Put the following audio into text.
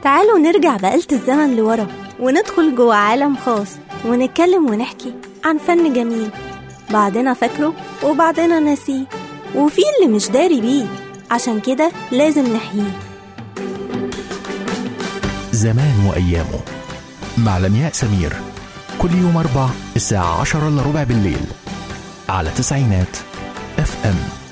تعالوا نرجع بآلة الزمن لورا وندخل جوه عالم خاص ونتكلم ونحكي عن فن جميل بعضنا فاكره وبعضنا ناسيه وفي اللي مش داري بيه عشان كده لازم نحييه زمان وأيامه مع لمياء سمير كل يوم أربع الساعة عشرة إلا ربع بالليل على تسعينات اف ام